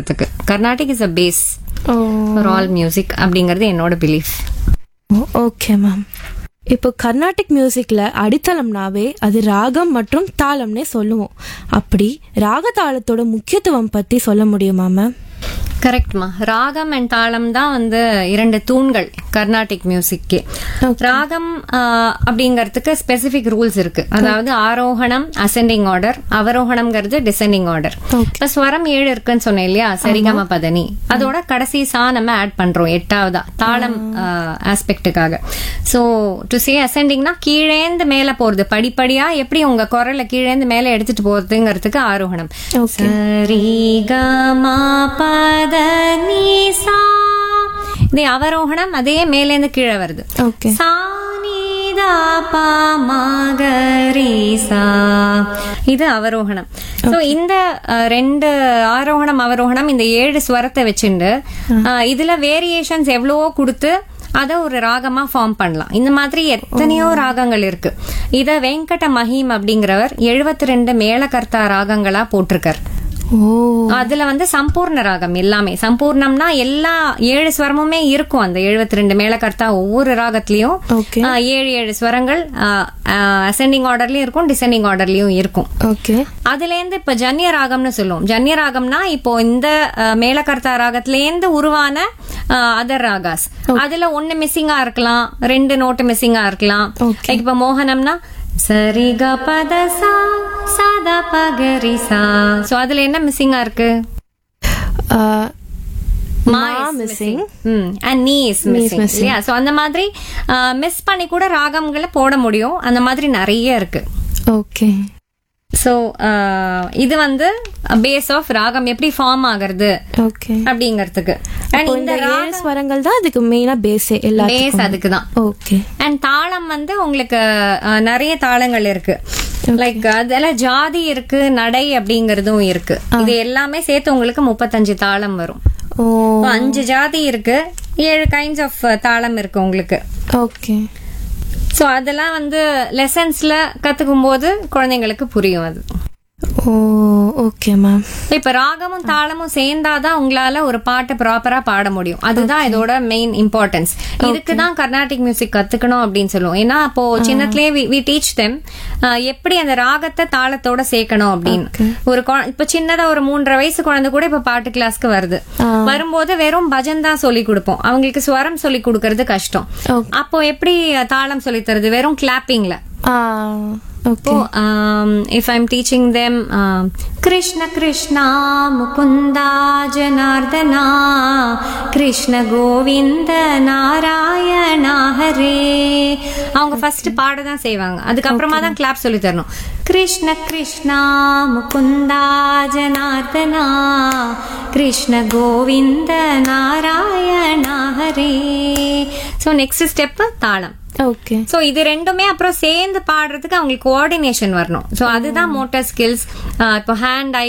அப்படிங்கிறதுக்கு Carnatic is a base of for all music அப்படிங்கிறது என்னோட பிலீஃப் ஓகே மேம் இப்போ கர்நாடிக் மியூசிக்ல அடித்தளம்னாவே அது ராகம் மற்றும் தாளம்னே சொல்லுவோம் அப்படி ராக தாளத்தோட முக்கியத்துவம் பத்தி சொல்ல முடியுமா மேம் கரெக்ட்மா ராகம் அண்ட் தாளம் தான் வந்து இரண்டு தூண்கள் கர்நாடிக் மியூசிக்கே ராகம் ஆஹ், அப்படிங்கறதுக்கு ஸ்பெசிபிக் ரூல்ஸ் இருக்கு அதாவது ஆரோகணம் அசெண்டிங் ஆர்டர் அவரோகணம்ங்கிறது டிசெண்டிங் ஆர்டர் இப்ப ஸ்வரம் ஏழு இருக்குன்னு சொன்னேன் இல்லையா சரிகம பதனி அதோட கடைசி சா நம்ம ஆட் பண்றோம் எட்டாவதா தாளம் ஆஸ்பெக்டுக்காக சோ டு சே அசெண்டிங்னா கீழேந்து மேல போறது படிப்படியா எப்படி உங்க குரலை கீழேந்து மேல எடுத்துட்டு போறதுங்கிறதுக்கு ஆரோகணம் Okay. சரிகமா பத நீ சா இது அவரோகணம் அதே மேலேந்து கீழே வருது ஓகே சா நீ தா பா மா க ரீ சா இது அவரோகணம் சோ இந்த அஹ், ரெண்டு ஆரோகணம் அவரோகணம் இந்த ஏழு ஸ்வரத்தை வச்சுண்டு அஹ், இதுல வேரியேஷன்ஸ் எவ்வளவோ கொடுத்து அத ஒரு ராகமா ஃபார்ம் பண்ணலாம் இந்த மாதிரி எத்தனையோ ராகங்கள் இருக்கு இத வெங்கட மஹிம் அப்படிங்கிறவர் 72 ரெண்டு மேலகர்த்தா ராகங்களா போட்டிருக்கார் ஓ அதுல வந்து சம்பூர்ண ராகம் எல்லாமே சம்பூர்ணம்னா எல்லா ஏழு ஸ்வரமுமே இருக்கும் அந்த 72 ரெண்டு மேலகர்த்தா ஒவ்வொரு ராகத்திலயும் ஓகே ஆஹ், ஏழு ஏழு ஸ்வரங்கள் அசெண்டிங் ஆர்டர்லயும் இருக்கும் டிசெண்டிங் ஆர்டர்லயும் இருக்கும் ஓகே அதுல இருந்து இப்ப ஜன்ய ராகம்னு சொல்லுவோம் ஜன்ய ராகம்னா இப்போ இந்த அஹ், மேலகர்த்தா ராகத்துல இருந்து உருவான அதர் ராகாஸ் அதுல ஒண்ணு மிஸ்ஸிங்கா இருக்கலாம் ரெண்டு நோட்டு மிஸ்ஸிங்கா இருக்கலாம் Okay. Like இப்ப மோகனம்னா சரி க பத சா சாதா பகரி சா சோ அதுல என்ன மிஸ்ஸிங்கா இருக்கு மா மிஸ்ஸிங் அண்ட் நீ இஸ் மிஸ்ஸிங் இல்லையா சோ அந்த மாதிரி மிஸ் பண்ணி கூட ராகங்களை போட முடியும் அந்த மாதிரி நிறைய இருக்கு ஓகே சோ இது வந்து பேஸ் ஆஃப் ராகம் எப்படி ஃபார்ம் ஆகுறது ஓகே அப்படிங்கறதுக்கு அண்ட் இந்த இந்த ஏழு ஸ்வரங்கள் தான் அதுக்கு மெயினா பேஸே பேஸ் எல்லாத்துக்கும் அதுக்கு தான் ஓகே அண்ட் தாளம் வந்து உங்களுக்கு அஹ், நிறைய தாளங்கள் இருக்கு லைக் அதெல்லாம் ஜாதி இருக்கு நடை அப்படிங்கறதும் இருக்கு இது எல்லாமே சேர்த்து உங்களுக்கு முப்பத்தஞ்சு தாளம் வரும் ஓ So, அஞ்சு ஜாதி இருக்கு ஏழு கைண்ட்ஸ் ஆஃப் தாளம் இருக்கு உங்களுக்கு ஓகே சோ அதெல்லாம் வந்து லெசன்ஸ்ல கத்துக்கும் போது குழந்தைங்களுக்கு புரியும் அது ஓ ஓகே மேம் இப்ப ராகமும் தாளமும் சேர்ந்தாதான் உங்களால ஒரு பாட்டு ப்ராப்பரா பாட முடியும் அதுதான் இதோட மெயின் இம்பார்ட்டன்ஸ் இதுக்கு தான் கர்நாடிக் மியூசிக் கத்துக்கணும் அப்படின்னு சொல்லுவோம் ஏன்னா அப்போ சின்னத்திலேயே வி டீச் தெம் எப்படி அந்த ராகத்தை தாளத்தோட சேர்க்கணும் அப்படின்னு ஒரு குழ- இப்ப சின்னதா ஒரு மூன்றரை வயசு குழந்தை கூட இப்ப பாட்டு கிளாஸ்க்கு வருது வரும்போது வெறும் பஜன் தான் சொல்லி கொடுப்போம் அவங்களுக்கு ஸ்வரம் சொல்லி கொடுக்கறது கஷ்டம் Okay. அப்போ எப்படி தாளம் சொல்லி தருது வெறும் கிளாப்பிங்ல ஆ okay So, um, if I'm teaching them um, Krishna Krishna Mukunda Janardana Krishna Govinda Narayana Hare அவங்க ஃபர்ஸ்ட் பாட தான் செய்வாங்க அதுக்கப்புறமா தான் கிளாப் சொல்லி தரணும் Krishna Krishna Mukunda Janardhana Krishna Govinda Narayana Hare so next step தாளம் ஓகே சோ இது ரெண்டுமே அப்புறம் சேர்ந்து பாடுறதுக்கு அவங்களுக்கு கோஆர்டினேஷன் வரணும் சோ அதுதான் மோட்டார் ஸ்கில்ஸ் இப்போ ஹேண்ட் ஐ